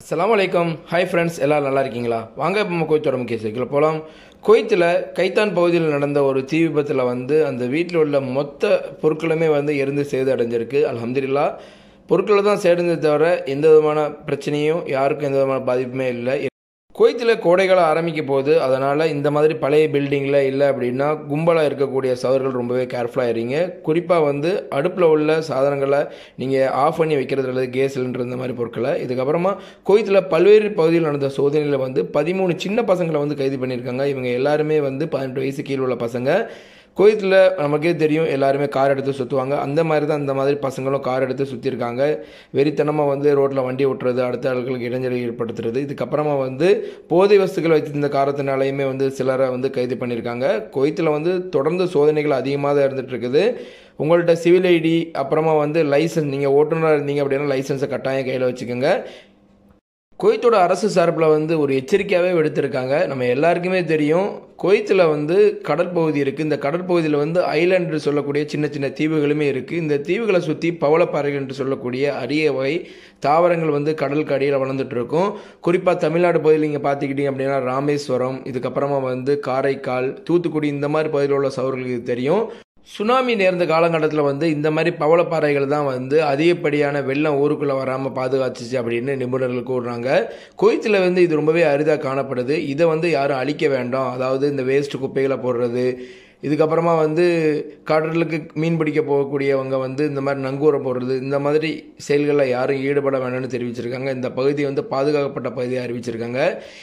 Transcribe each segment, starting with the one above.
அஸ்ஸலாமு அலைக்கும் hi friends எல்லோரும் நல்லா இருக்கீங்களா வாங்க இப்போ நம்ம கோயத்தோட முக்கிய செய்திக்குள்ள போகலாம் குவைத்தில் கைத்தான் பகுதியில் நடந்த ஒரு தீ விபத்தில் வந்து அந்த வீட்டில் உள்ள மொத்த பொருட்களுமே வந்து எரிந்து சேது அடைஞ்சிருக்கு அல்ஹம்துலில்லாஹ் பொருட்கள் தான் சேருந்தே தவிர எந்த விதமான பிரச்சனையும் யாருக்கும் எந்த விதமான பாதிப்புமே இல்லை குவைத்தில் கோடைகாலம் ஆரம்பிக்க போகுது அதனால் இந்த மாதிரி பழைய பில்டிங்கில் இல்லை அப்படின்னா கும்பலாக இருக்கக்கூடிய சவர்கள் ரொம்பவே கேர்ஃபுல்லாக இருங்க குறிப்பாக வந்து அடுப்பில் உள்ள சாதனங்களை நீங்கள் ஆஃப் பண்ணி வைக்கிறது அல்லது கேஸ் சிலிண்டர் இந்த மாதிரி பொருட்களை இதுக்கப்புறமா குவைத்தில் பல்வேறு பகுதியில் நடந்த சோதனையில் வந்து பதிமூணு சின்ன பசங்களை வந்து கைது பண்ணியிருக்காங்க இவங்க எல்லாருமே வந்து பதினெட்டு வயசு கீழே உள்ள பசங்க கோயத்தில் நமக்கே தெரியும் எல்லாருமே கார் எடுத்து சுற்றுவாங்க அந்த மாதிரி தான் அந்த மாதிரி பசங்களும் கார் எடுத்து சுற்றிருக்காங்க வெறித்தனமாக வந்து ரோட்டில் வண்டி ஓட்டுறது அடுத்த ஆட்களுக்கு இடைஞ்சலை ஏற்படுத்துறது இதுக்கப்புறமா வந்து போதை வஸ்துக்கள் வச்சிருந்த காரத்தினாலையுமே வந்து சிலரை வந்து கைது பண்ணியிருக்காங்க கோயத்தில் வந்து தொடர்ந்து சோதனைகள் அதிகமாக தான் இருந்துட்டு இருக்குது உங்கள்கிட்ட சிவில் ஐடி அப்புறமா வந்து லைசன்ஸ் நீங்கள் ஓட்டுநராக இருந்தீங்க அப்படின்னா லைசன்ஸை கட்டாயம் கையில் வச்சுக்கோங்க குவைத்தோட அரசு சார்பில் வந்து ஒரு எச்சரிக்கையாகவே எடுத்திருக்காங்க நம்ம எல்லாருக்குமே தெரியும் குவைத்தில் வந்து கடற்பகுதி இருக்குது இந்த கடற்பகுதியில் வந்து ஐலாண்டு சொல்லக்கூடிய சின்ன சின்ன தீவுகளுமே இருக்குது இந்த தீவுகளை சுற்றி பவளப்பாறைகள் என்று சொல்லக்கூடிய அரிய வகை தாவரங்கள் வந்து கடலுக்கு அடியில் வளர்ந்துட்டு இருக்கும் குறிப்பாக தமிழ்நாடு பகுதியில் நீங்கள் பார்த்துக்கிட்டீங்க அப்படின்னா ராமேஸ்வரம் இதுக்கப்புறமா வந்து காரைக்கால் தூத்துக்குடி இந்த மாதிரி பகுதியில் உள்ள சவர்களுக்கு இது தெரியும் சுனாமி நேர்ந்த காலகட்டத்தில் வந்து இந்த மாதிரி பவளப்பாறைகள் தான் வந்து அதிகப்படியான வெள்ளம் ஊருக்குள்ளே வராமல் பாதுகாத்துச்சு அப்படின்னு நிபுணர்கள் கூறுறாங்க குவைத்தில் வந்து இது ரொம்பவே அரிதாக காணப்படுது இதை வந்து யாரும் அழிக்க வேண்டாம் அதாவது இந்த வேஸ்ட் குப்பைகளை போடுறது இதுக்கப்புறமா வந்து கடலுக்கு மீன் பிடிக்க போகக்கூடியவங்க வந்து இந்த மாதிரி நங்கூரம் போடுறது இந்த மாதிரி செயல்களில் யாரும் ஈடுபட வேண்டாம்னு தெரிவிச்சிருக்காங்க இந்த பகுதி வந்து பாதுகாக்கப்பட்ட பகுதியாக அறிவிச்சிருக்காங்க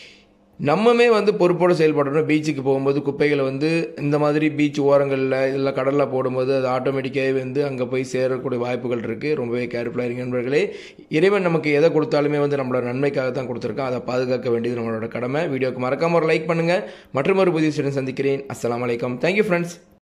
நம்மமே வந்து பொறுப்போடு செயல்படணும் பீச்சுக்கு போகும்போது குப்பைகளை வந்து இந்த மாதிரி பீச் ஓரங்களில் இல்லை கடலில் போடும்போது அது ஆட்டோமேட்டிக்காகவே வந்து அங்கே போய் சேரக்கூடிய வாய்ப்புகள் இருக்குது ரொம்பவே கேர்ஃபுல்லாக இருங்க நண்பர்களே இறைவன் நமக்கு எதை கொடுத்தாலுமே வந்து நம்மளோட நன்மைக்காக தான் கொடுத்துருக்கோம் அதை பாதுகாக்க வேண்டியது நம்மளோட கடமை வீடியோக்கு மறக்காம ஒரு லைக் பண்ணுங்கள் மற்றும் ஒரு புதிய ஸ்டூடெண்ட் சந்திக்கிறேன் அஸ்லாம் வலைக்கம் தேங்க்யூ ஃப்ரெண்ட்ஸ்